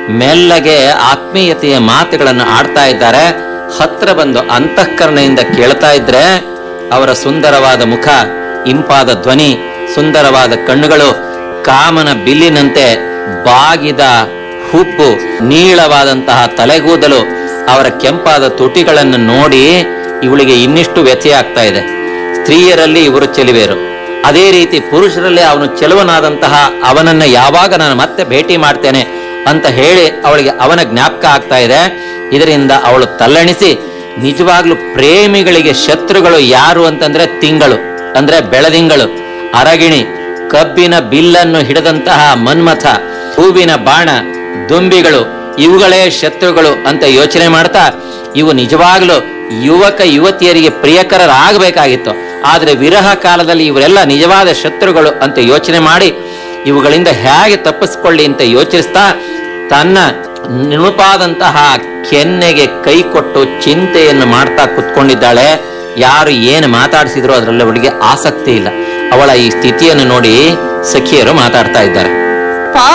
ಮೆಲ್ಲಗೆ ಆತ್ಮೀಯತೆಯ ಮಾತುಗಳನ್ನು ಆಡ್ತಾ ಇದ್ದಾರೆ ಹತ್ರ ಬಂದು ಅಂತಃಕರಣೆಯಿಂದ ಕೇಳ್ತಾ ಇದ್ರೆ ಅವರ ಸುಂದರವಾದ ಮುಖ ಇಂಪಾದ ಧ್ವನಿ ಸುಂದರವಾದ ಕಣ್ಣುಗಳು ಕಾಮನ ಬಿಲ್ಲಿನಂತೆ ಬಾಗಿದ ಹುಬ್ಬು ನೀಳವಾದಂತಹ ತಲೆಗೂದಲು ಅವರ ಕೆಂಪಾದ ತುಟಿಗಳನ್ನು ನೋಡಿ ಇವಳಿಗೆ ಇನ್ನಿಷ್ಟು ವ್ಯಥೆಯಾಗ್ತಾ ಇದೆ ಸ್ತ್ರೀಯರಲ್ಲಿ ಇವರು ಚೆಲುವೇರು ಅದೇ ರೀತಿ ಪುರುಷರಲ್ಲಿ ಅವನು ಚೆಲುವನಾದಂತಹ ಅವನನ್ನ ಯಾವಾಗ ನಾನು ಮತ್ತೆ ಭೇಟಿ ಮಾಡ್ತೇನೆ ಅಂತ ಹೇಳಿ ಅವಳಿಗೆ ಅವನ ಜ್ಞಾಪಕ ಆಗ್ತಾ ಇದೆ ಇದರಿಂದ ಅವಳು ತಲ್ಲಣಿಸಿ ನಿಜವಾಗ್ಲೂ ಪ್ರೇಮಿಗಳಿಗೆ ಶತ್ರುಗಳು ಯಾರು ಅಂತಂದ್ರೆ ತಿಂಗಳು ಅಂದ್ರೆ ಬೆಳದಿಂಗಳು ಅರಗಿಣಿ ಕಬ್ಬಿನ ಬಿಲ್ಲನ್ನು ಹಿಡಿದಂತಹ ಮನ್ಮಥ ಹೂವಿನ ಬಾಣ ದುಂಬಿಗಳು ಇವುಗಳೇ ಶತ್ರುಗಳು ಅಂತ ಯೋಚನೆ ಮಾಡ್ತಾ ಇವು ನಿಜವಾಗ್ಲೂ ಯುವಕ ಯುವತಿಯರಿಗೆ ಪ್ರಿಯಕರರಾಗಬೇಕಾಗಿತ್ತು ಆದ್ರೆ ವಿರಹ ಕಾಲದಲ್ಲಿ ಇವರೆಲ್ಲ ನಿಜವಾದ ಶತ್ರುಗಳು ಅಂತ ಯೋಚನೆ ಮಾಡಿ ಇವುಗಳಿಂದ ಹೇಗೆ ತಪ್ಪಿಸ್ಕೊಳ್ಳಿ ಅಂತ ಯೋಚಿಸ್ತಾ ತನ್ನ ನುಣುಪಾದಂತಹ ಕೆನ್ನೆಗೆ ಕೈ ಕೊಟ್ಟು ಚಿಂತೆಯನ್ನು ಮಾಡ್ತಾ ಕುತ್ಕೊಂಡಿದ್ದಾಳೆ ಯಾರು ಏನು ಮಾತಾಡಿಸಿದ್ರು ಅದರಲ್ಲಿ ಅವಳಿಗೆ ಆಸಕ್ತಿ ಇಲ್ಲ ಅವಳ ಈ ಸ್ಥಿತಿಯನ್ನು ನೋಡಿ ಸಖಿಯರು ಮಾತಾಡ್ತಾ ಇದ್ದಾರೆ